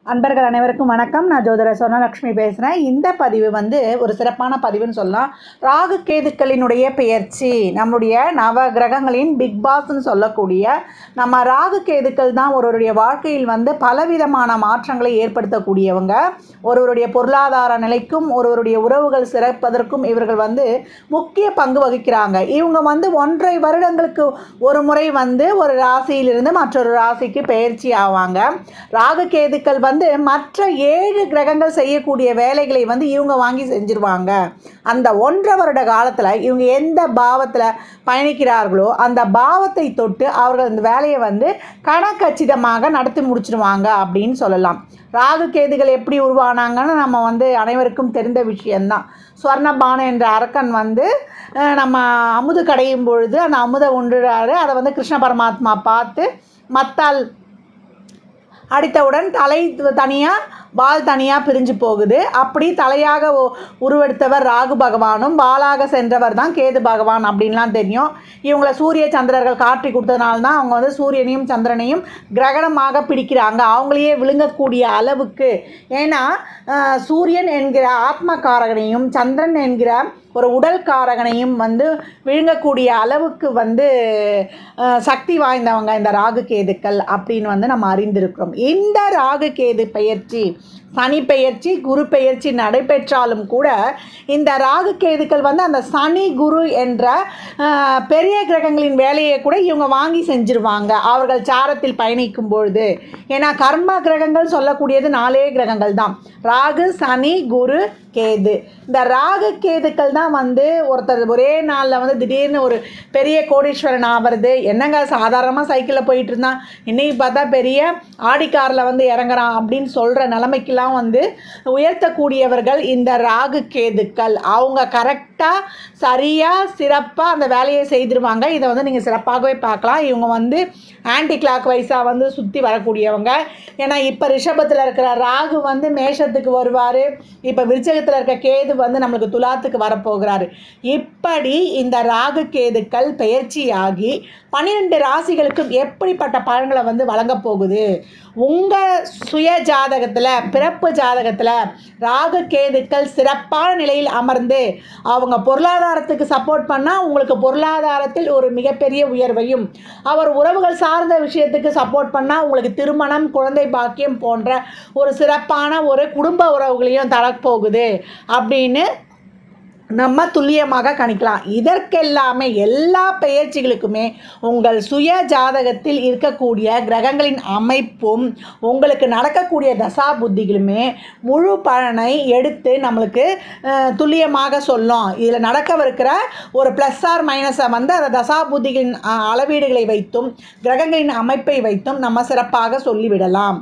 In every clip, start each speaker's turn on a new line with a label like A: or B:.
A: அன்பர்கள் அனைவருக்கும் வணக்கம் நான் ஜோதிடர் சொர்ணலக்ஷ்மி பேசுகிறேன் இந்த பதிவு வந்து ஒரு சிறப்பான பதிவுன்னு சொல்லலாம் ராகு கேதுக்களினுடைய பெயர்ச்சி நம்முடைய நவ கிரகங்களின் பிக் பாஸ்ன்னு சொல்லக்கூடிய நம்ம ராகு கேதுக்கள் தான் ஒருவருடைய வாழ்க்கையில் வந்து பலவிதமான மாற்றங்களை ஏற்படுத்தக்கூடியவங்க ஒருவருடைய பொருளாதார நிலைக்கும் ஒருவருடைய உறவுகள் சிறப்பதற்கும் இவர்கள் வந்து முக்கிய பங்கு வகிக்கிறாங்க இவங்க வந்து ஒன்றரை வருடங்களுக்கு ஒரு முறை வந்து ஒரு ராசியிலிருந்து மற்றொரு ராசிக்கு பெயர்ச்சி ஆவாங்க ராகு கேதுக்கள் வந்து மற்ற ஏழு கிரகங்கள் செய்யக்கூடிய வேலைகளை வந்து இவங்க வாங்கி செஞ்சிருவாங்க அந்த ஒன்றரை வருட காலத்தில் இவங்க எந்த பாவத்தில் பயணிக்கிறார்களோ அந்த பாவத்தை தொட்டு அவர்கள் அந்த வேலையை வந்து கணக்கச்சிதமாக நடத்தி முடிச்சிருவாங்க அப்படின்னு சொல்லலாம் ராகு கேதுகள் எப்படி உருவானாங்கன்னு நம்ம வந்து அனைவருக்கும் தெரிந்த விஷயந்தான் ஸ்வர்ணபான என்ற அரக்கன் வந்து அஹ், நம்ம அமுது கடையும் பொழுது அந்த அமுதை உண்டுறாரு அதை வந்து கிருஷ்ண பரமாத்மா பார்த்து மத்தால் அடித்தவுடன் தலை தனியாக வால் தனியாக பிரிஞ்சு போகுது அப்படி தலையாக உ- உருவெடுத்தவர் ராகு பகவானும் வாளாக சென்றவர் தான் கேது பகவான் அப்படின்லாம் தெரியும் இவங்களை சூரிய சந்திரர்கள் காட்டி கொடுத்ததுனால தான் அவங்க வந்து சூரியனையும் சந்திரனையும் கிரகணமாக பிடிக்கிறாங்க அவங்களையே விழுங்கக்கூடிய அளவுக்கு ஏன்னா அஹ், சூரியன் என்கிற ஆத்மகாரகனையும் சந்திரன் என்கிற ஒரு உடல் காரகனையும் வந்து விழுங்கக்கூடிய அளவுக்கு வந்து அஹ், சக்தி வாய்ந்தவங்க இந்த ராகு கேதுக்கள் அப்படின்னு வந்து நம்ம அறிந்திருக்கிறோம் இந்த ராகு கேது பெயர்ச்சி சனி பெயர்ச்சி குரு பெயர்ச்சி நடைபெற்றாலும் கூட இந்த ராகு கேதுக்கள் வந்து அந்த சனி குரு என்ற அஹ், பெரிய கிரகங்களின் வேலையை கூட இவங்க வாங்கி செஞ்சிருவாங்க அவர்கள் சாரத்தில் பயணிக்கும் பொழுது ஏன்னா கர்ம கிரகங்கள் சொல்லக்கூடியது நாலே கிரகங்கள் தான் ராகு சனி குரு கேது இந்த ராகு கேதுக்கள் தான் வந்து ஒருத்தர் ஒரே நாளில் வந்து திடீர்னு ஒரு பெரிய கோடீஸ்வரன் ஆகிறது என்னங்க சாதாரணமாக சைக்கிளில் போயிட்டு இருந்தான் இன்னைக்கு பார்த்தா பெரிய ஆடி காரில் வந்து இறங்குறான் அப்படின்னு சொல்கிற நிலைமைக்கெல்லாம் வந்து உயர்த்தக்கூடியவர்கள் இந்த ராகு கேதுக்கள் அவங்க கரெக்டாக சரியாக சிறப்பாக அந்த வேலையை செய்திருவாங்க இதை வந்து நீங்கள் சிறப்பாகவே பார்க்கலாம் இவங்க வந்து ஆன்டி கிளாக் வைஸாக வந்து சுற்றி வரக்கூடியவங்க ஏன்னா இப்போ ரிஷபத்தில் இருக்கிற ராகு வந்து மேஷத்துக்கு வருவார் இப்போ விருச்சகத்தில் இருக்க கேது வந்து நம்மளுக்கு துலாத்துக்கு வரப்போகிறாரு இப்படி இந்த ராகு கேதுக்கள் பெயர்ச்சியாகி பன்னிரெண்டு ராசிகளுக்கும் எப்படிப்பட்ட பலன்களை வந்து வழங்கப் போகுது உங்கள் சுய ஜாதகத்தில் பிறப்பு ஜாதகத்தில் ராகு கேதுக்கள் சிறப்பான நிலையில் அமர்ந்து அவங்க பொருளாதாரத்துக்கு சப்போர்ட் பண்ணால் உங்களுக்கு பொருளாதாரத்தில் ஒரு மிகப்பெரிய உயர்வையும் அவர் உறவுகள் சார்ந்த விஷயத்துக்கு சப்போர்ட் பண்ணால் உங்களுக்கு திருமணம் குழந்தை பாக்கியம் போன்ற ஒரு சிறப்பான ஒரு குடும்ப உறவுகளையும் தரப்போகுது அப்படின்னு நம்ம துல்லியமாக கணிக்கலாம் இதற்கெல்லாமே எல்லா பெயர்ச்சிகளுக்குமே உங்கள் சுய ஜாதகத்தில் இருக்கக்கூடிய கிரகங்களின் அமைப்பும் உங்களுக்கு நடக்கக்கூடிய தசா புத்திகளுமே முழு பலனை எடுத்து நம்மளுக்கு அஹ், துல்லியமாக சொல்லும் இதில் நடக்கவிருக்கிற ஒரு ப்ளஸ் ஆர் மைனஸை வந்து அந்த தசா புத்திகளின் அஹ், அளவீடுகளை வைத்தும் கிரகங்களின் அமைப்பை வைத்தும் நம்ம சிறப்பாக சொல்லிவிடலாம்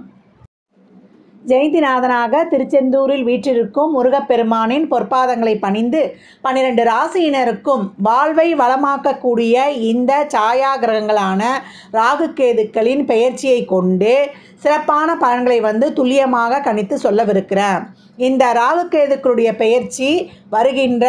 A: ஜெயந்திநாதனாக திருச்செந்தூரில் வீற்றிருக்கும் முருகப்பெருமானின் பொற்பாதங்களை பணிந்து பன்னிரண்டு ராசியினருக்கும் வாழ்வை வளமாக்கக்கூடிய இந்த சாயா கிரகங்களான ராகுகேதுக்களின் பெயர்ச்சியை கொண்டு சிறப்பான பலன்களை வந்து துல்லியமாக கணித்து சொல்லவிருக்கிறேன் இந்த ராகுகேதுக்களுடைய பெயர்ச்சி வருகின்ற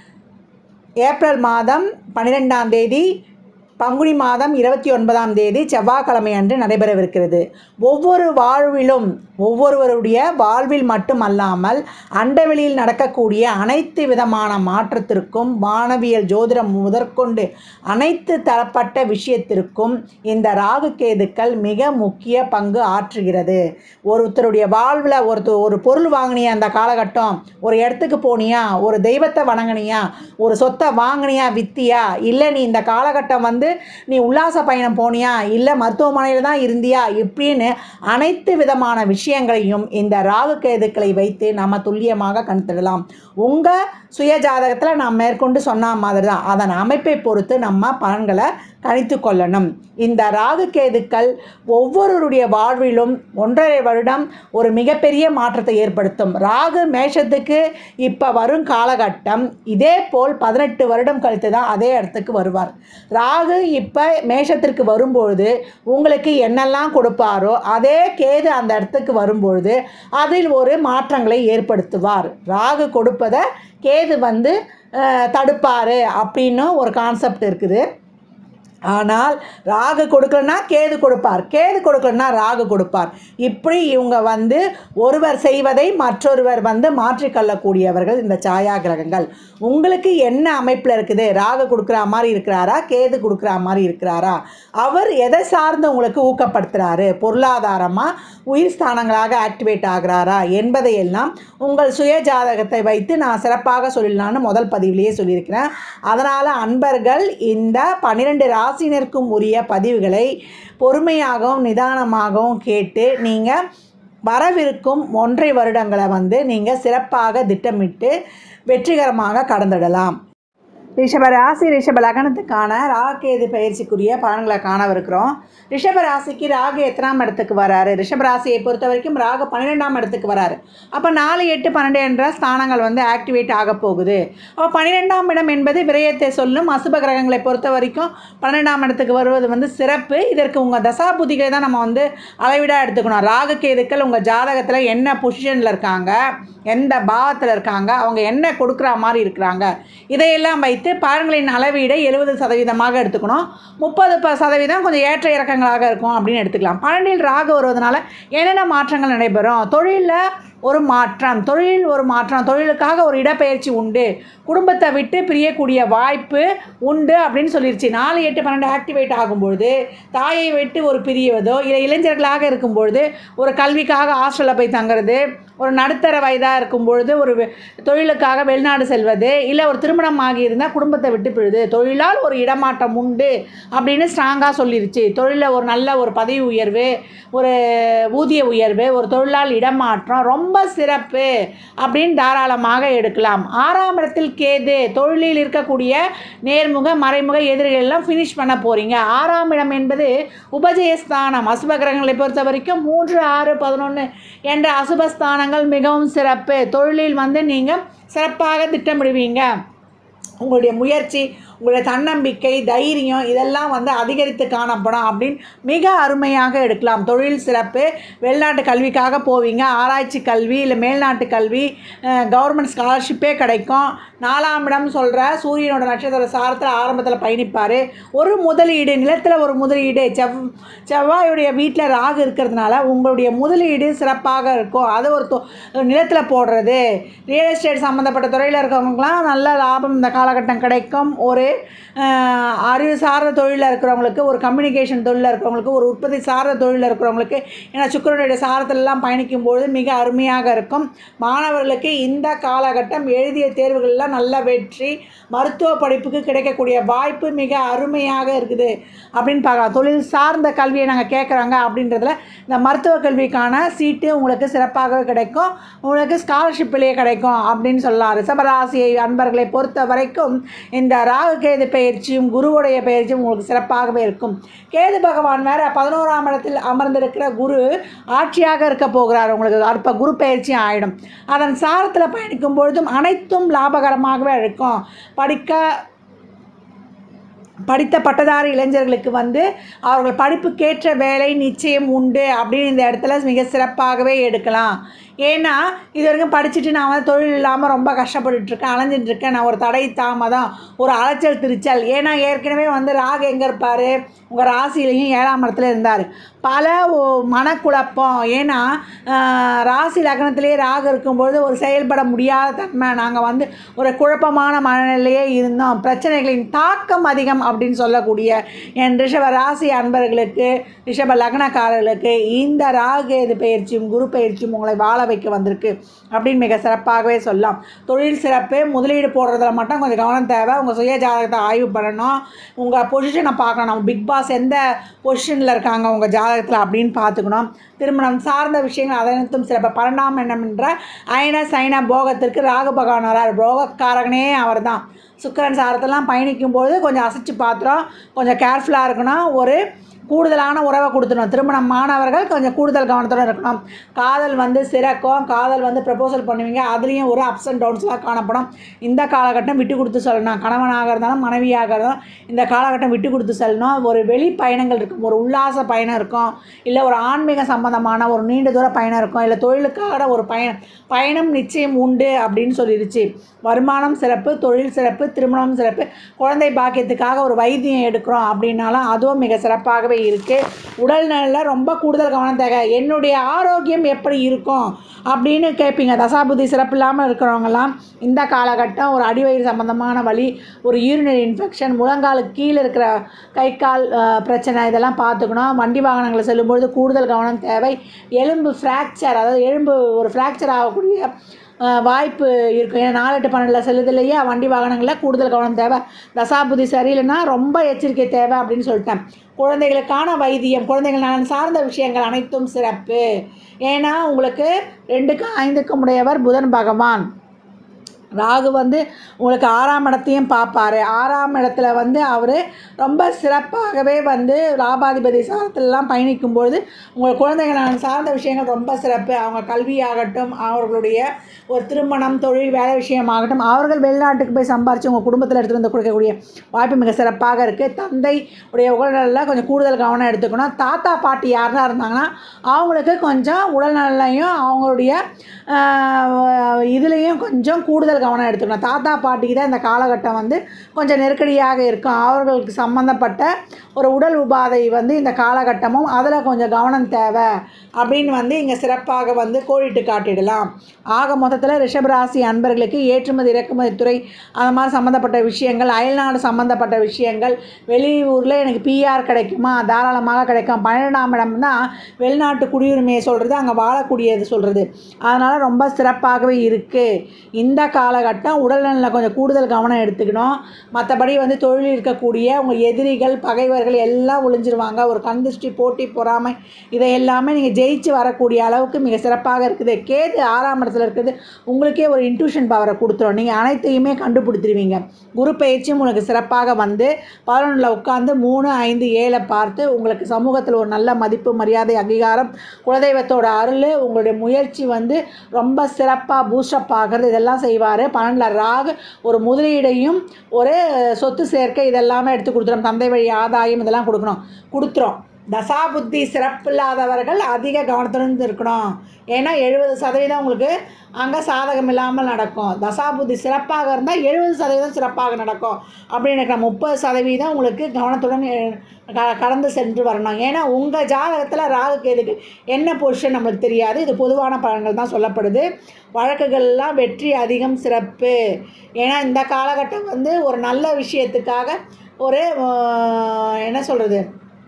A: ஏப்ரல் மாதம் பன்னிரெண்டாம் தேதி பங்குனி மாதம் இருபத்தி ஒன்பதாம் தேதி செவ்வாய்க்கிழமை அன்று நடைபெறவிருக்கிறது ஒவ்வொரு வாழ்விலும் ஒவ்வொருவருடைய வாழ்வில் மட்டுமல்லாமல் அண்டவெளியில் நடக்கக்கூடிய அனைத்து விதமான மாற்றத்திற்கும் வானவியல் ஜோதிடம் முதற்கொண்டு அனைத்து தரப்பட்ட விஷயத்திற்கும் இந்த ராகு கேதுக்கள் மிக முக்கிய பங்கு ஆற்றுகிறது ஒருத்தருடைய வாழ்வில் ஒருத்தர் ஒரு பொருள் வாங்கினியா அந்த காலகட்டம் ஒரு இடத்துக்கு போனியா ஒரு தெய்வத்தை வணங்கினியா ஒரு சொத்தை வாங்கினியா வித்தியா இல்லை நீ இந்த காலகட்டம் வந்து நீ உல்லாச பயணம் போனியா இல்லை மருத்துவமனையில் தான் இருந்தியா இப்படின்னு அனைத்து விதமான விஷயங்களையும் இந்த ராகு கேதுக்களை வைத்து நம்ம துல்லியமாக கணித்திடலாம் உங்கள் சுய ஜாதகத்தில் நான் மேற்கொண்டு சொன்ன மாதிரி தான் அதன் அமைப்பை பொறுத்து நம்ம பலன்களை கணித்து கொள்ளணும் இந்த ராகு கேதுக்கள் ஒவ்வொருவருடைய வாழ்விலும் ஒன்றரை வருடம் ஒரு மிகப்பெரிய மாற்றத்தை ஏற்படுத்தும் ராகு மேஷத்துக்கு இப்போ வரும் காலகட்டம் இதே போல் பதினெட்டு வருடம் கழித்து தான் அதே இடத்துக்கு வருவார் ராகு இப்போ மேஷத்திற்கு வரும்பொழுது உங்களுக்கு என்னெல்லாம் கொடுப்பாரோ அதே கேது அந்த இடத்துக்கு வரும்பொழுது அதில் ஒரு மாற்றங்களை ஏற்படுத்துவார் ராகு கொடுப்பதை கேது வந்து தடுப்பார் அப்படின்னு ஒரு கான்செப்ட் இருக்குது ஆனால் ராகு கொடுக்கலன்னா கேது கொடுப்பார் கேது கொடுக்கலன்னா ராகு கொடுப்பார் இப்படி இவங்க வந்து ஒருவர் செய்வதை மற்றொருவர் வந்து மாற்றிக்கொள்ளக்கூடியவர்கள் இந்த சாயா கிரகங்கள் உங்களுக்கு என்ன அமைப்பில் இருக்குது ராகு கொடுக்குற மாதிரி இருக்கிறாரா கேது கொடுக்குற மாதிரி இருக்கிறாரா அவர் எதை சார்ந்து உங்களுக்கு ஊக்கப்படுத்துகிறாரு பொருளாதாரமாக உயிர் ஸ்தானங்களாக ஆக்டிவேட் ஆகிறாரா என்பதையெல்லாம் உங்கள் சுய ஜாதகத்தை வைத்து நான் சிறப்பாக சொல்லலான்னு முதல் பதிவிலேயே சொல்லியிருக்கிறேன் அதனால் அன்பர்கள் இந்த பன்னிரெண்டு ராசினருக்கும் உரிய பதிவுகளை பொறுமையாகவும் நிதானமாகவும் கேட்டு நீங்கள் வரவிருக்கும் ஒன்றை வருடங்களை வந்து நீங்கள் சிறப்பாக திட்டமிட்டு வெற்றிகரமாக கடந்துடலாம் ரிஷப ராசி ரிஷப லக்னத்துக்கான ராகேது பயிற்சிக்குரிய பலன்களை காணவிருக்கிறோம் ரிஷப ராசிக்கு ராகு எத்தனாம் இடத்துக்கு வராரு ரிஷப ராசியை பொறுத்த வரைக்கும் ராகு பன்னிரெண்டாம் இடத்துக்கு வராரு அப்போ நாலு எட்டு பன்னெண்டு என்ற ஸ்தானங்கள் வந்து ஆக்டிவேட் ஆக போகுது அப்போ பன்னிரெண்டாம் இடம் என்பது விரயத்தை சொல்லும் அசுப கிரகங்களை பொறுத்த வரைக்கும் பன்னெண்டாம் இடத்துக்கு வருவது வந்து சிறப்பு இதற்கு உங்கள் தசாபுதிகளை தான் நம்ம வந்து அளவிடாக எடுத்துக்கணும் ராகு கேதுக்கள் உங்கள் ஜாதகத்தில் என்ன பொசிஷனில் இருக்காங்க எந்த பாவத்தில் இருக்காங்க அவங்க என்ன கொடுக்குற மாதிரி இருக்கிறாங்க இதையெல்லாம் வைத்து பலன்களின் அளவீடை எழுபது சதவீதமாக எடுத்துக்கணும் முப்பது ப சதவீதம் கொஞ்சம் ஏற்ற இறக்கங்களாக இருக்கும் அப்படின்னு எடுத்துக்கலாம் பன்னெண்டில் ராகு வருவதனால என்னென்ன மாற்றங்கள் நடைபெறும் தொழிலில் ஒரு மாற்றம் தொழிலில் ஒரு மாற்றம் தொழிலுக்காக ஒரு இடப்பெயர்ச்சி உண்டு குடும்பத்தை விட்டு பிரியக்கூடிய வாய்ப்பு உண்டு அப்படின்னு சொல்லிருச்சு நாலு எட்டு பன்னெண்டு ஆக்டிவேட் ஆகும்பொழுது தாயை விட்டு ஒரு பிரிவதோ இல்லை இளைஞர்களாக இருக்கும்பொழுது ஒரு கல்விக்காக ஹாஸ்டலில் போய் தங்குறது ஒரு நடுத்தர வயதாக இருக்கும் பொழுது ஒரு வெ- தொழிலுக்காக வெளிநாடு செல்வது இல்லை ஒரு திருமணம் ஆகியிருந்தால் குடும்பத்தை விட்டு பிழுது தொழிலால் ஒரு இடமாற்றம் உண்டு அப்படின்னு ஸ்ட்ராங்காக சொல்லிருச்சு தொழிலில் ஒரு நல்ல ஒரு பதவி உயர்வு ஒரு ஊதிய உயர்வு ஒரு தொழிலால் இடமாற்றம் ரொம்ப சிறப்பு அப்படின்னு தாராளமாக எடுக்கலாம் ஆறாம் இடத்தில் கேது தொழிலில் இருக்கக்கூடிய நேர்முக மறைமுக எதிரிகள் எல்லாம் ஃபினிஷ் பண்ண போகிறீங்க ஆறாம் இடம் என்பது உபஜயஸ்தானம் அசுப கிரகங்களை பொறுத்த வரைக்கும் மூன்று ஆறு பதினொன்று என்ற அசுபஸ்தானங்கள் மிகவும் சிறப்பு தொழிலில் வந்து நீங்கள் சிறப்பாக திட்டமிடுவீங்க உங்களுடைய முயற்சி உங்களுடைய தன்னம்பிக்கை தைரியம் இதெல்லாம் வந்து அதிகரித்து காணப்படும் அப்படின்னு மிக அருமையாக எடுக்கலாம் தொழில் சிறப்பு வெளிநாட்டு கல்விக்காக போவீங்க ஆராய்ச்சி கல்வி இல்லை மேல்நாட்டு கல்வி கவர்மெண்ட் ஸ்காலர்ஷிப்பே கிடைக்கும் நாலாம் இடம் சொல்கிற சூரியனோட நட்சத்திர சாரத்தில் ஆரம்பத்தில் பயணிப்பார் ஒரு முதலீடு நிலத்தில் ஒரு முதலீடு செவ் செவ்வாயுடைய வீட்டில் ராகு இருக்கிறதுனால உங்களுடைய முதலீடு சிறப்பாக இருக்கும் அது ஒரு தொ நிலத்தில் போடுறது ரியல் எஸ்டேட் சம்மந்தப்பட்ட துறையில் இருக்கவங்களுக்குலாம் நல்ல லாபம் இந்த காலகட்டம் கிடைக்கும் ஒரு அஹ், அறிவு சார்ந்த தொழிலில் இருக்கிறவங்களுக்கு ஒரு கம்யூனிகேஷன் தொழிலில் இருக்கிறவங்களுக்கு ஒரு உற்பத்தி சார்ந்த தொழிலில் இருக்கிறவங்களுக்கு ஏன்னா சுக்கிரனுடைய சாரத்திலெல்லாம் பயணிக்கும்போது மிக அருமையாக இருக்கும் மாணவர்களுக்கு இந்த காலகட்டம் எழுதிய தேர்வுகளெலாம் நல்ல வெற்றி மருத்துவ படிப்புக்கு கிடைக்கக்கூடிய வாய்ப்பு மிக அருமையாக இருக்குது அப்படின்னு பார்க்கலாம் தொழில் சார்ந்த கல்வியை நாங்கள் கேட்குறாங்க அப்படின்றதுல இந்த மருத்துவ கல்விக்கான சீட்டு உங்களுக்கு சிறப்பாகவே கிடைக்கும் உங்களுக்கு ஸ்காலர்ஷிப்லேயே கிடைக்கும் அப்படின்னு சொல்லலாம் ரிஷபராசியை அன்பர்களை பொறுத்த வரைக்கும் இந்த ராகு கேது பயிற்சியும் குருவுடைய பயிற்சியும் உங்களுக்கு சிறப்பாகவே இருக்கும் கேது பகவான் வேற பதினோராம் இடத்தில் அமர்ந்திருக்கிற குரு ஆட்சியாக இருக்க போகிறார் உங்களுக்கு அப்போ குரு பயிற்சி ஆயிடும் அதன் சாரத்தில் பயணிக்கும் பொழுதும் அனைத்தும் லாபகரமாகவே இருக்கும் படிக்க படித்த பட்டதாரி இளைஞர்களுக்கு வந்து அவர்கள் படிப்புக்கேற்ற வேலை நிச்சயம் உண்டு அப்படின்னு இந்த இடத்துல மிக சிறப்பாகவே எடுக்கலாம் ஏன்னா இது வரைக்கும் படிச்சுட்டு நான் வந்து தொழில் இல்லாமல் ரொம்ப கஷ்டப்பட்டுட்ருக்கேன் அலைஞ்சிட்ருக்கேன் நான் ஒரு தடை தாமதம் ஒரு அலைச்சல் திருச்சல் ஏன்னா ஏற்கனவே வந்து ராகு எங்கே இருப்பார் உங்கள் ராசியிலையும் ஏழாம் இடத்துல இருந்தார் பல ஓ- மனக்குழப்பம் ஏன்னா ஆஹ், ராசி லக்னத்திலேயே ராகு இருக்கும்பொழுது ஒரு செயல்பட முடியாத தன்மை நாங்கள் வந்து ஒரு குழப்பமான மனநிலையே இருந்தோம் பிரச்சனைகளின் தாக்கம் அதிகம் அப்படின்னு சொல்லக்கூடிய என் ரிஷப ராசி அன்பர்களுக்கு ரிஷப லக்னக்காரர்களுக்கு இந்த ராகு இது பயிற்சியும் குரு பயிற்சியும் உங்களை வாழ வைக்க வந்திருக்கு அப்படின்னு மிக சிறப்பாகவே சொல்லலாம் தொழில் சிறப்பு முதலீடு போடுறதுல மட்டும் கொஞ்சம் கவனம் தேவை உங்கள் சுய ஜாதகத்தை ஆய்வு பண்ணணும் உங்கள் பொசிஷனை பார்க்கணும் நம்ம பிக் பாஸ் எந்த பொசிஷனில் இருக்காங்க உங்கள் ஜாதகத்தில் அப்படின்னு பார்த்துக்கணும் திருமணம் சார்ந்த விஷயங்கள் அனைத்தும் சிறப்பு பன்னெண்டாம் எண்ணம் என்ற அயன சைன போகத்திற்கு ராகு பகவான் வரார் போகக்காரகனே அவர் தான் சுக்கரன் சாரத்தெல்லாம் பயணிக்கும்போது கொஞ்சம் அசைச்சு பாத்திரம் கொஞ்சம் கேர்ஃபுல்லாக இருக்கணும் ஒரு கூடுதலான உறவை கொடுத்துடணும் திருமணமானவர்கள் கொஞ்சம் கூடுதல் கவனத்தோடு இருக்கணும் காதல் வந்து சிறக்கும் காதல் வந்து ப்ரப்போசல் பண்ணுவீங்க அதுலேயும் ஒரு அப்ஸ் அண்ட் டவுன்ஸ்லாம் காணப்படும் இந்த காலகட்டம் விட்டு கொடுத்து சொல்லணும் கணவனாக இருந்தாலும் மனைவியாக இருந்தாலும் இந்த காலகட்டம் விட்டு கொடுத்து செல்லணும் ஒரு வெளி பயணங்கள் இருக்கும் ஒரு உல்லாச பயணம் இருக்கும் இல்லை ஒரு ஆன்மீக சம்பந்தமான ஒரு நீண்ட தூர பயணம் இருக்கும் இல்லை தொழிலுக்காக ஒரு பயணம் பயணம் நிச்சயம் உண்டு அப்படின்னு சொல்லிடுச்சு வருமானம் சிறப்பு தொழில் சிறப்பு திருமணம் சிறப்பு குழந்தை பாக்கியத்துக்காக ஒரு வைத்தியம் எடுக்கிறோம் அப்படின்னாலும் அதுவும் மிக சிறப்பாகவே இருக்குது உடல் நலில் ரொம்ப கூடுதல் கவனம் தேவை என்னுடைய ஆரோக்கியம் எப்படி இருக்கும் அப்படின்னு கேட்பீங்க தசாபுத்தி சிறப்பு இல்லாமல் இருக்கிறவங்கலாம் இந்த காலகட்டம் ஒரு அடிவயிறு சம்மந்தமான வலி ஒரு யூரினரி இன்ஃபெக்ஷன் முழங்காலுக்கு கீழே இருக்கிற கை கால் அஹ், பிரச்சனை இதெல்லாம் பார்த்துக்கணும் வண்டி வாகனங்களை செல்லும்பொழுது கூடுதல் கவனம் தேவை எலும்பு ஃப்ராக்சர் அதாவது எலும்பு ஒரு ஃப்ராக்சர் ஆகக்கூடிய அஹ், வாய்ப்பு இருக்கும் ஏன்னா நாலு எட்டு பன்னெண்டில் செல்லுது இல்லையா வண்டி வாகனங்களில் கூடுதல் கவனம் தேவை தசாபுதி சரியில்லைன்னா ரொம்ப எச்சரிக்கை தேவை அப்படின்னு சொல்லிட்டேன் குழந்தைகளுக்கான வைத்தியம் குழந்தைகள் நலன் சார்ந்த விஷயங்கள் அனைத்தும் சிறப்பு ஏன்னா உங்களுக்கு ரெண்டுக்கும் ஐந்துக்கும் உடையவர் புதன் பகவான் ராகு வந்து உங்களுக்கு ஆறாம் இடத்தையும் பார்ப்பாரு ஆறாம் இடத்துல வந்து அவர் ரொம்ப சிறப்பாகவே வந்து லாபாதிபதி சாரத்திலலாம் பயணிக்கும்பொழுது உங்கள் குழந்தைகள் சார்ந்த விஷயங்கள் ரொம்ப சிறப்பு அவங்க கல்வியாகட்டும் அவர்களுடைய ஒரு திருமணம் தொழில் வேலை விஷயமாகட்டும் அவர்கள் வெளிநாட்டுக்கு போய் சம்பாரித்து உங்கள் குடும்பத்தில் எடுத்துகிட்டு வந்து கொடுக்கக்கூடிய வாய்ப்பு மிக சிறப்பாக இருக்குது தந்தை உடைய உடல்நலில் கொஞ்சம் கூடுதல் கவனம் எடுத்துக்கணும் தாத்தா பாட்டி யாருனா இருந்தாங்கன்னா அவங்களுக்கு கொஞ்சம் உடல்நலையும் அவங்களுடைய ஆஹ், இதுலேயும் கொஞ்சம் கூடுதல் கவனம் எடுத்துக்கணும் தாத்தா பாட்டிக்கு தான் இந்த காலகட்டம் வந்து கொஞ்சம் நெருக்கடியாக இருக்கும் அவர்களுக்கு சம்மந்தப்பட்ட ஒரு உடல் உபாதை வந்து இந்த காலகட்டமும் அதில் கொஞ்சம் கவனம் தேவை அப்படின்னு வந்து இங்கே சிறப்பாக வந்து கோடிட்டு காட்டிடலாம் ஆக மொத்தத்தில் ரிஷபராசி அன்பர்களுக்கு ஏற்றுமதி இறக்குமதி துறை அந்த மாதிரி சம்மந்தப்பட்ட விஷயங்கள் அயல்நாடு சம்மந்தப்பட்ட விஷயங்கள் வெளியூரில் எனக்கு பிஆர் கிடைக்குமா தாராளமாக கிடைக்கும் பன்னிரெண்டாம் இடம் தான் வெளிநாட்டு குடியுரிமையை சொல்கிறது அங்கே வாழக்கூடியது சொல்கிறது அதனால் ரொம்ப சிறப்பாகவே இருக்குது இந்த காலகட்டம் உடல்நலில் கொஞ்சம் கூடுதல் கவனம் எடுத்துக்கணும் மற்றபடி வந்து தொழில் இருக்கக்கூடிய உங்கள் எதிரிகள் பகைவர்கள் எல்லாம் ஒளிஞ்சிருவாங்க ஒரு கண்திஷ்டி போட்டி பொறாமை இதை எல்லாமே நீங்கள் ஜெயிச்சு வரக்கூடிய அளவுக்கு மிக சிறப்பாக இருக்குது கேது ஆறாம் இடத்துல இருக்குது உங்களுக்கே ஒரு இன்ட்யூஷன் பவரை கொடுத்துரும் நீங்கள் அனைத்தையுமே கண்டுபிடிச்சிருவீங்க குரு பயிற்சியும் உங்களுக்கு சிறப்பாக வந்து பதினொன்றில் உட்காந்து மூணு ஐந்து ஏழை பார்த்து உங்களுக்கு சமூகத்தில் ஒரு நல்ல மதிப்பு மரியாதை அங்கீகாரம் குலதெய்வத்தோட அருள் உங்களுடைய முயற்சி வந்து ரொம்ப சிறப்பாக பூஸ்டப் ஆகிறது இதெல்லாம் செய்வார் பன்னெண்டில் ராகு ஒரு முதலீடையும் ஒரு சொத்து சேர்க்கை இதெல்லாமே எடுத்து கொடுத்துரும் தந்தை வழி ஆதாயம் இதெல்லாம் கொடுக்கணும் கொடுத்துரும் தசாபுத்தி சிறப்பில்லாதவர்கள் அதிக கவனத்துடன் இருக்கணும் ஏன்னா எழுபது சதவீதம் உங்களுக்கு அங்கே சாதகம் இல்லாமல் நடக்கும் தசாபுத்தி சிறப்பாக இருந்தால் எழுபது சதவீதம் சிறப்பாக நடக்கும் அப்படின்னு நினைக்கிறேன் முப்பது சதவீதம் உங்களுக்கு கவனத்துடன் எ- க- கடந்து சென்று வரணும் ஏன்னா உங்கள் ஜாதகத்தில் ராகு கேதுக்கு என்ன பொசிஷன் நம்மளுக்கு தெரியாது இது பொதுவான பலன்கள் தான் சொல்லப்படுது வழக்குகள்லாம் வெற்றி அதிகம் சிறப்பு ஏன்னா இந்த காலகட்டம் வந்து ஒரு நல்ல விஷயத்துக்காக ஒரு ஆஹ், என்ன சொல்கிறது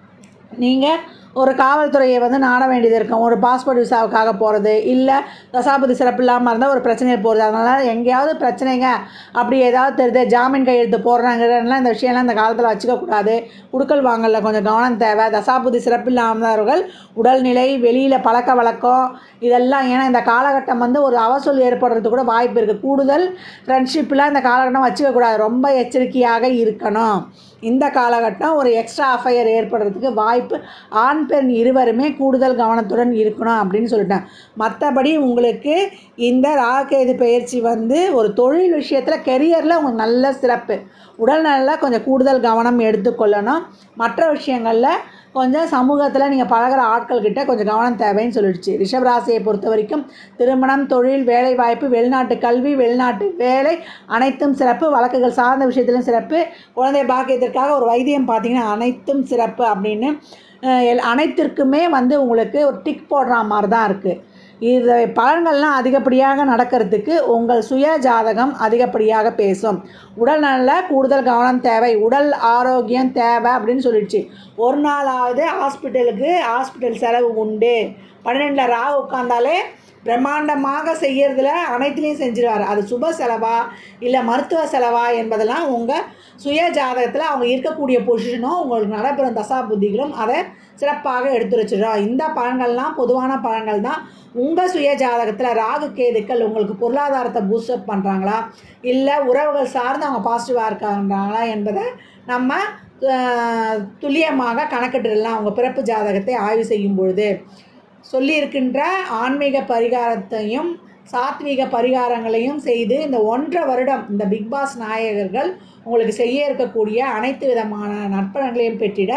A: நீங்கள் ஒரு காவல்துறையை வந்து நாட வேண்டியது இருக்கும் ஒரு பாஸ்போர்ட் விசாவுக்காக போகிறது இல்லை தசாபதி சிறப்பு இல்லாமல் இருந்தால் ஒரு பிரச்சனையில் போகிறது அதனால் எங்கேயாவது பிரச்சனைங்க அப்படி ஏதாவது தெரியுது ஜாமீன் கையெழுத்து போடுறாங்கிறதுலாம் இந்த விஷயம்லாம் இந்த காலத்தில் வச்சுக்கக்கூடாது குடுக்கல் வாங்கல கொஞ்சம் கவனம் தேவை தசாபுதி சிறப்பு இல்லாதவர்கள் உடல்நிலை வெளியில் பழக்க வழக்கம் இதெல்லாம் ஏன்னா இந்த காலகட்டம் வந்து ஒரு அவசூல் ஏற்படுறதுக்கு கூட வாய்ப்பு இருக்குது கூடுதல் ஃப்ரெண்ட்ஷிப்லாம் இந்த காலகட்டம் வச்சுக்கக்கூடாது ரொம்ப எச்சரிக்கையாக இருக்கணும் இந்த காலகட்டம் ஒரு எக்ஸ்ட்ரா அஃபையர் ஏற்படுறதுக்கு வாய்ப்பு ஆண் பெண் இருவருமே கூடுதல் கவனத்துடன் இருக்கணும் அப்படின்னு சொல்லிட்டேன் மற்றபடி உங்களுக்கு இந்த ராகேது பயிற்சி வந்து ஒரு தொழில் விஷயத்தில் கெரியரில் உங்களுக்கு நல்ல சிறப்பு உடல்நலில் கொஞ்சம் கூடுதல் கவனம் எடுத்துக்கொள்ளணும் மற்ற விஷயங்களில் கொஞ்சம் சமூகத்தில் நீங்கள் பழகுற ஆட்கள்கிட்ட கொஞ்சம் கவனம் தேவைன்னு சொல்லிடுச்சு ரிஷபராசியை பொறுத்த வரைக்கும் திருமணம் தொழில் வேலை வாய்ப்பு வெளிநாட்டு கல்வி வெளிநாட்டு வேலை அனைத்தும் சிறப்பு வழக்குகள் சார்ந்த விஷயத்திலும் சிறப்பு குழந்தை பாக்கியத்திற்காக ஒரு வைத்தியம் பார்த்தீங்கன்னா அனைத்தும் சிறப்பு அப்படின்னு அஹ், எல் அனைத்திற்குமே வந்து உங்களுக்கு ஒரு டிக் போடுற மாதிரி தான் இருக்குது இது பலன்கள்லாம் அதிகப்படியாக நடக்கிறதுக்கு உங்கள் சுய ஜாதகம் அதிகப்படியாக பேசும் உடல் நல்ல கூடுதல் கவனம் தேவை உடல் ஆரோக்கியம் தேவை அப்படின்னு சொல்லிடுச்சு ஒரு நாளாவது ஹாஸ்பிட்டலுக்கு ஹாஸ்பிட்டல் செலவு உண்டு பன்னிரெண்டில் ராகு உட்காந்தாலே பிரம்மாண்டமாக செய்யறதுல அனைத்துலேயும் செஞ்சிருவார் அது சுப செலவா இல்லை மருத்துவ செலவா என்பதெல்லாம் உங்கள் சுய ஜாதகத்தில் அவங்க இருக்கக்கூடிய பொசிஷனும் உங்களுக்கு நடைபெறும் தசா புத்திகளும் அதை சிறப்பாக எடுத்து வச்சிடும் இந்த பலன்கள்லாம் பொதுவான பலன்கள் தான் உங்கள் சுய ஜாதகத்தில் ராகு கேதுக்கள் உங்களுக்கு பொருளாதாரத்தை பூஸ்டப் பண்ணுறாங்களா இல்லை உறவுகள் சார்ந்து அவங்க பாசிட்டிவாக இருக்காங்களா என்பதை நம்ம அஹ், துல்லியமாக கணக்கிட்டுடலாம் அவங்க பிறப்பு ஜாதகத்தை ஆய்வு செய்யும் பொழுது சொல்லியிருக்கின்ற ஆன்மீக பரிகாரத்தையும் சாத்வீக பரிகாரங்களையும் செய்து இந்த ஒன்றரை வருடம் இந்த பிக் பாஸ் நாயகர்கள் உங்களுக்கு செய்ய இருக்கக்கூடிய அனைத்து விதமான நற்பலன்களையும் பெற்றிட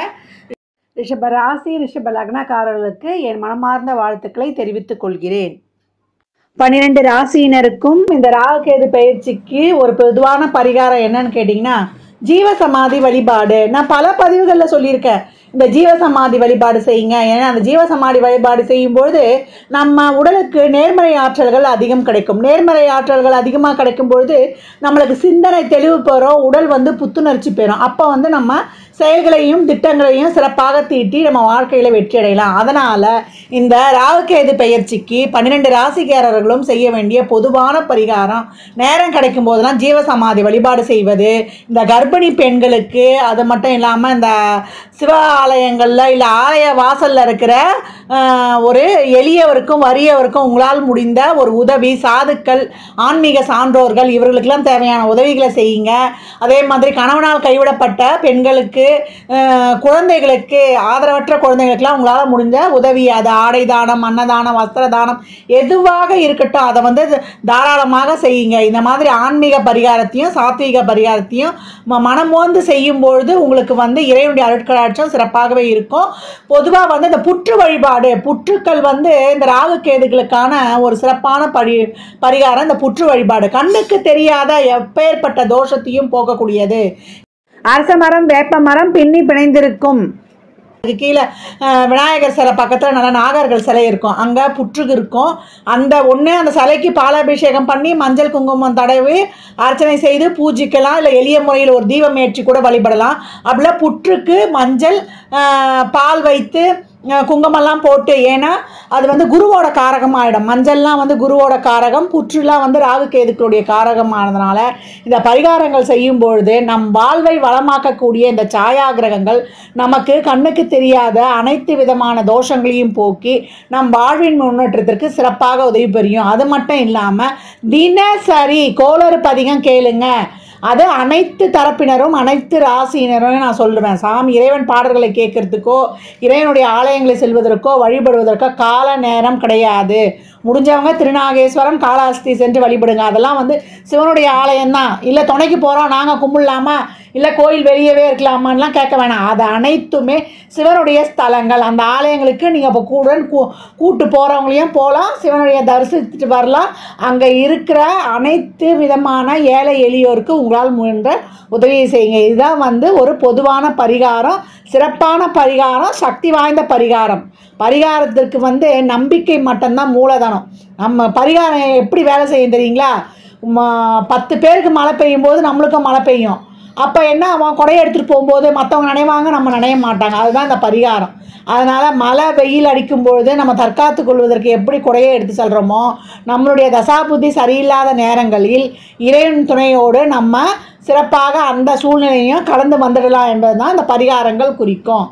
A: ரிஷப ராசி ரிஷப லக்னக்காரர்களுக்கு என் மனமார்ந்த வாழ்த்துக்களை தெரிவித்துக் கொள்கிறேன் பன்னிரெண்டு ராசியினருக்கும் இந்த ராகுகேது பயிற்சிக்கு ஒரு பொதுவான பரிகாரம் என்னன்னு கேட்டிங்கன்னா ஜீவசமாதி வழிபாடு நான் பல பதிவுகளில் சொல்லியிருக்கேன் இந்த ஜீவசமாதி வழிபாடு செய்யுங்க ஏன்னா அந்த ஜீவசமாதி வழிபாடு செய்யும்பொழுது நம்ம உடலுக்கு நேர்மறை ஆற்றல்கள் அதிகம் கிடைக்கும் நேர்மறை ஆற்றல்கள் அதிகமாக கிடைக்கும் பொழுது நம்மளுக்கு சிந்தனை தெளிவு பெறும் உடல் வந்து புத்துணர்ச்சி பெறும் அப்போ வந்து நம்ம செயல்களையும் திட்டங்களையும் சிறப்பாக தீட்டி நம்ம வாழ்க்கையில் வெற்றி அடையலாம் அதனால் இந்த ராகுகேது பெயர்ச்சிக்கு பன்னிரெண்டு ராசிக்காரர்களும் செய்ய வேண்டிய பொதுவான பரிகாரம் நேரம் கிடைக்கும் போதெல்லாம் ஜீவசமாதி வழிபாடு செய்வது இந்த கர்ப்பிணி பெண்களுக்கு அது மட்டும் இல்லாமல் இந்த சிவ ஆலயங்களில் இல்லை ஆலய வாசலில் இருக்கிற ஆஹ், ஒரு எளியவருக்கும் வறியவருக்கும் உங்களால் முடிந்த ஒரு உதவி சாதுக்கள் ஆன்மீக சான்றோர்கள் இவர்களுக்கெல்லாம் தேவையான உதவிகளை செய்யுங்க அதே மாதிரி கணவனால் கைவிடப்பட்ட பெண்களுக்கு ஆஹ், குழந்தைகளுக்கு ஆதரவற்ற குழந்தைகளுக்கெல்லாம் உங்களால் முடிஞ்ச உதவி அது ஆடை தானம் அன்னதானம் வஸ்திர தானம் எதுவாக இருக்கட்டும் அதை வந்து தாராளமாக செய்யுங்க இந்த மாதிரி ஆன்மீக பரிகாரத்தையும் சாத்வீக பரிகாரத்தையும் ம- மனமோந்து செய்யும் பொழுது உங்களுக்கு வந்து இறைவனுடைய அருட்கடாட்சம் சிறப்பாகவே இருக்கும் பொதுவாக வந்து இந்த புற்று வழிபாடு புற்றுக்கள் வந்து இந்த ராகு கேதுகளுக்கான ஒரு சிறப்பான பரி பரிகாரம் இந்த புற்று வழிபாடு கண்ணுக்கு தெரியாத எப்பேற்பட்ட தோஷத்தையும் போக்கக்கூடியது அரச மரம் வேப்ப மரம் பின்னி பிணைந்திருக்கும் அதுக்கு கீழே அஹ், விநாயகர் சிலை பக்கத்தில் நல்ல நாகர்கள் சிலை இருக்கும் அங்கே புற்றுக்கு இருக்கும் அந்த ஒன்று அந்த சிலைக்கு பாலாபிஷேகம் பண்ணி மஞ்சள் குங்குமம் தடவி அர்ச்சனை செய்து பூஜிக்கலாம் இல்லை எளிய முறையில் ஒரு தீபம் ஏற்றி கூட வழிபடலாம் அப்படில புற்றுக்கு மஞ்சள் அஹ், பால் வைத்து அஹ், குங்குமம்லாம் போட்டு ஏன்னா அது வந்து குருவோட காரகம் ஆகிடும் மஞ்சள்லாம் வந்து குருவோட காரகம் புற்றுலாம் வந்து ராகு கேதுக்களுடைய காரகமானதுனால இந்த பரிகாரங்கள் செய்யும் பொழுது நம் வாழ்வை வளமாக்கக்கூடிய இந்த சாயாகிரகங்கள் நமக்கு கண்ணுக்கு தெரியாத அனைத்து விதமான தோஷங்களையும் போக்கி நம் வாழ்வின் முன்னேற்றத்திற்கு சிறப்பாக உதவி புரியும் அது மட்டும் இல்லாமல் தினசரி கோளறு பதிகம் கேளுங்க அது அனைத்து தரப்பினரும் அனைத்து ராசியினரும் நான் சொல்லுவேன் சாமி இறைவன் பாடல்களை கேட்கறதுக்கோ இறைவனுடைய ஆலயங்களை செல்வதற்கோ வழிபடுவதற்கோ கால நேரம் கிடையாது முடிஞ்சவங்க திருநாகேஸ்வரம் காளாஸ்தி சென்று வழிபடுங்க அதெல்லாம் வந்து சிவனுடைய ஆலயம்தான் இல்லை துணைக்கு போகிறோம் நாங்கள் கும்பிடலாமா இல்லை கோயில் வெளியவே இருக்கலாமான்லாம் கேட்க வேணாம் அது அனைத்துமே சிவனுடைய ஸ்தலங்கள் அந்த ஆலயங்களுக்கு நீங்கள் இப்போ கூட கூ கூட்டு போகிறவங்களையும் போகலாம் சிவனுடைய தரிசித்துட்டு வரலாம் அங்கே இருக்கிற அனைத்து விதமான ஏழை எளியோருக்கு உங்களால் முயன்ற உதவியை செய்யுங்க இதுதான் வந்து ஒரு பொதுவான பரிகாரம் சிறப்பான பரிகாரம் சக்தி வாய்ந்த பரிகாரம் பரிகாரத்திற்கு வந்து நம்பிக்கை மட்டும்தான் மூலதனம் நம்ம பரிகாரம் எப்படி வேலை செய்யும் தெரியுங்களா ம- பத்து பேருக்கு மழை பெய்யும் போது நம்மளுக்கும் மழை பெய்யும் அப்போ என்ன அவன் கொடையை எடுத்துகிட்டு போகும்போது மற்றவங்க நினைவாங்க நம்ம நினைய மாட்டாங்க அதுதான் இந்த பரிகாரம் அதனால் மழை வெயில் அடிக்கும் பொழுது நம்ம தற்காத்து கொள்வதற்கு எப்படி கொடையை எடுத்து செல்கிறோமோ நம்மளுடைய தசாபுத்தி சரியில்லாத நேரங்களில் இறைவன் துணையோடு நம்ம சிறப்பாக அந்த சூழ்நிலையும் கடந்து வந்துடலாம் என்பது தான் இந்த பரிகாரங்கள் குறிக்கும்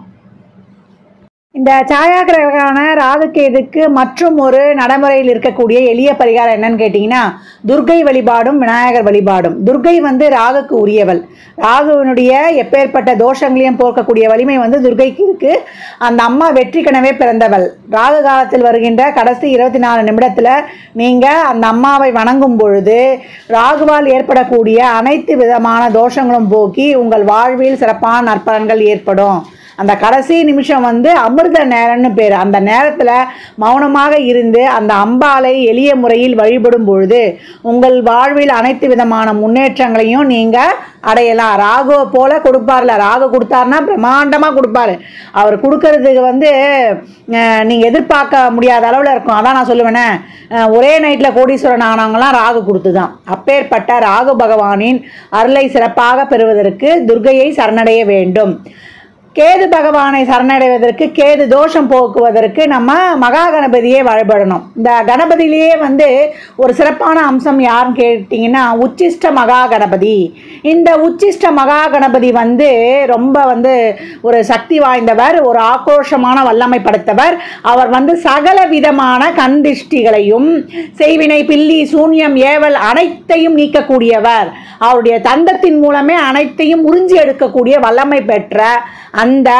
A: இந்த சாயாகிரகமான ராகுகேதுக்கு மற்றும் ஒரு நடைமுறையில் இருக்கக்கூடிய எளிய பரிகாரம் என்னன்னு கேட்டிங்கன்னா துர்கை வழிபாடும் விநாயகர் வழிபாடும் துர்கை வந்து ராகுக்கு உரியவள் ராகுவினுடைய எப்பேற்பட்ட தோஷங்களையும் போக்கக்கூடிய வலிமை வந்து துர்கைக்கு இருக்கு அந்த அம்மா வெற்றி கனவே பிறந்தவள் ராகு காலத்தில் வருகின்ற கடைசி இருபத்தி நாலு நிமிடத்தில் நீங்கள் அந்த அம்மாவை வணங்கும் பொழுது ராகுவால் ஏற்படக்கூடிய அனைத்து விதமான தோஷங்களும் போக்கி உங்கள் வாழ்வில் சிறப்பான நற்பலன்கள் ஏற்படும் அந்த கடைசி நிமிஷம் வந்து அமிர்த நேரம்னு பேர் அந்த நேரத்தில் மௌனமாக இருந்து அந்த அம்பாலை எளிய முறையில் வழிபடும் பொழுது உங்கள் வாழ்வில் அனைத்து விதமான முன்னேற்றங்களையும் நீங்கள் அடையலாம் ராகுவை போல கொடுப்பார்ல ராகு கொடுத்தாருன்னா பிரம்மாண்டமாக கொடுப்பாரு அவர் கொடுக்கறதுக்கு வந்து நீங்கள் எதிர்பார்க்க முடியாத அளவில் இருக்கும் அதான் நான் சொல்லுவேனே அஹ், ஒரே நைட்டில் கோடீஸ்வரன் ஆனவங்களாம் ராகு கொடுத்து தான் அப்பேற்பட்ட ராகு பகவானின் அருளை சிறப்பாக பெறுவதற்கு துர்கையை சரணடைய வேண்டும் கேது பகவானை சரணடைவதற்கு கேது தோஷம் போக்குவதற்கு நம்ம மகா கணபதியை வழிபடணும் இந்த கணபதியிலேயே வந்து ஒரு சிறப்பான அம்சம் யாருன்னு கேட்டிங்கன்னா உச்சிஷ்ட மகா கணபதி இந்த உச்சிஷ்ட மகா கணபதி வந்து ரொம்ப வந்து ஒரு சக்தி வாய்ந்தவர் ஒரு ஆக்ரோஷமான வல்லமை படைத்தவர் அவர் வந்து சகல விதமான கண் திஷ்டிகளையும் செய்வினை பில்லி சூன்யம் ஏவல் அனைத்தையும் நீக்கக்கூடியவர் அவருடைய தந்தத்தின் மூலமே அனைத்தையும் உறிஞ்சி எடுக்கக்கூடிய வல்லமை பெற்ற அந்த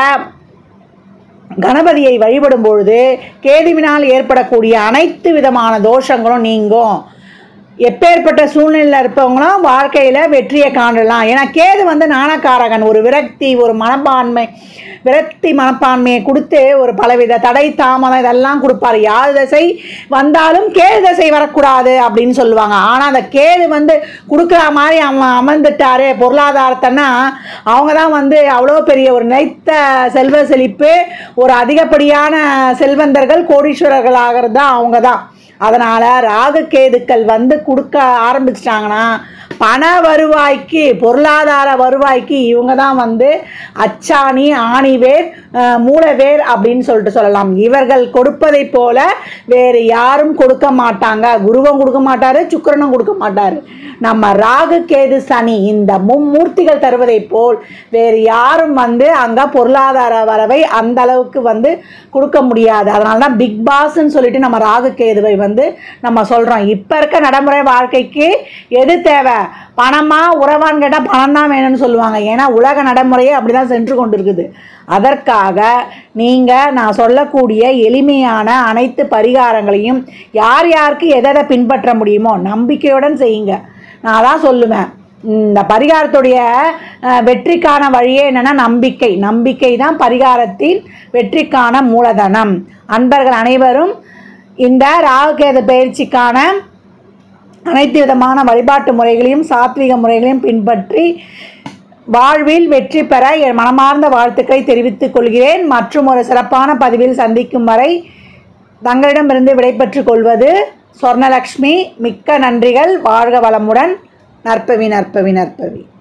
A: கணபதியை வழிபடும் பொழுது கேதுவினால் ஏற்படக்கூடிய அனைத்து விதமான தோஷங்களும் நீங்கும் எப்பேற்பட்ட சூழ்நிலையில் இருப்பவங்களும் வாழ்க்கையில் வெற்றியை காணலாம் ஏன்னா கேது வந்து நாணக்காரகன் ஒரு விரக்தி ஒரு மனப்பான்மை விரக்தி மனப்பான்மையை கொடுத்து ஒரு பலவித தடை தாமதம் இதெல்லாம் கொடுப்பாரு யார் தசை வந்தாலும் கேது தசை வரக்கூடாது அப்படின்னு சொல்லுவாங்க ஆனால் அந்த கேது வந்து கொடுக்குற மாதிரி அவன் அமர்ந்துட்டாரு பொருளாதாரத்தைன்னா அவங்க தான் வந்து அவ்வளோ பெரிய ஒரு நினைத்த செல்வ செழிப்பு ஒரு அதிகப்படியான செல்வந்தர்கள் கோடீஸ்வரர்கள் ஆகிறது தான் அவங்க தான் அதனால் ராகு கேதுக்கள் வந்து கொடுக்க ஆரம்பிச்சிட்டாங்கன்னா பண வருவாய்க்கு பொருளாதார வருவாய்க்கு இவங்க தான் வந்து அச்சாணி ஆணிவேர் அஹ், மூலவேர் அப்படின்னு சொல்லிட்டு சொல்லலாம் இவர்கள் கொடுப்பதை போல வேறு யாரும் கொடுக்க மாட்டாங்க குருவும் கொடுக்க மாட்டாரு சுக்கிரனும் கொடுக்க மாட்டாரு நம்ம ராகு கேது சனி இந்த மும்மூர்த்திகள் தருவதைப் போல் வேறு யாரும் வந்து அங்கே பொருளாதார வரவை அந்த அளவுக்கு வந்து கொடுக்க முடியாது அதனால தான் பிக் பாஸ்ன்னு சொல்லிட்டு நம்ம ராகு கேதுவை வந்து நம்ம சொல்கிறோம் இப்போ இருக்க நடைமுறை வாழ்க்கைக்கு எது தேவை பணமா உறவான்னு கேட்டால் பணம் தான் வேணும்னு சொல்லுவாங்க ஏன்னா உலக நடைமுறையே அப்படி தான் சென்று கொண்டு இருக்குது அதற்காக நீங்கள் நான் சொல்லக்கூடிய எளிமையான அனைத்து பரிகாரங்களையும் யார் யாருக்கு எதை எதை பின்பற்ற முடியுமோ நம்பிக்கையுடன் செய்யுங்க நான் தான் சொல்லுவேன் இந்த பரிகாரத்துடைய அஹ், வெற்றிக்கான வழியே என்னன்னா நம்பிக்கை நம்பிக்கை தான் பரிகாரத்தின் வெற்றிக்கான மூலதனம் அன்பர்கள் அனைவரும் இந்த ராகுகேது பயிற்சிக்கான அனைத்து விதமான வழிபாட்டு முறைகளையும் சாத்விக முறைகளையும் பின்பற்றி வாழ்வில் வெற்றி பெற என் மனமார்ந்த வாழ்த்துக்களை தெரிவித்துக் கொள்கிறேன் மற்றும் ஒரு சிறப்பான பதிவில் சந்திக்கும் வரை தங்களிடமிருந்து விடைபெற்றுக் கொள்வது சொர்ணலக்ஷ்மி மிக்க நன்றிகள் வாழ்க வளமுடன் நற்பவி நற்பவி நற்பவி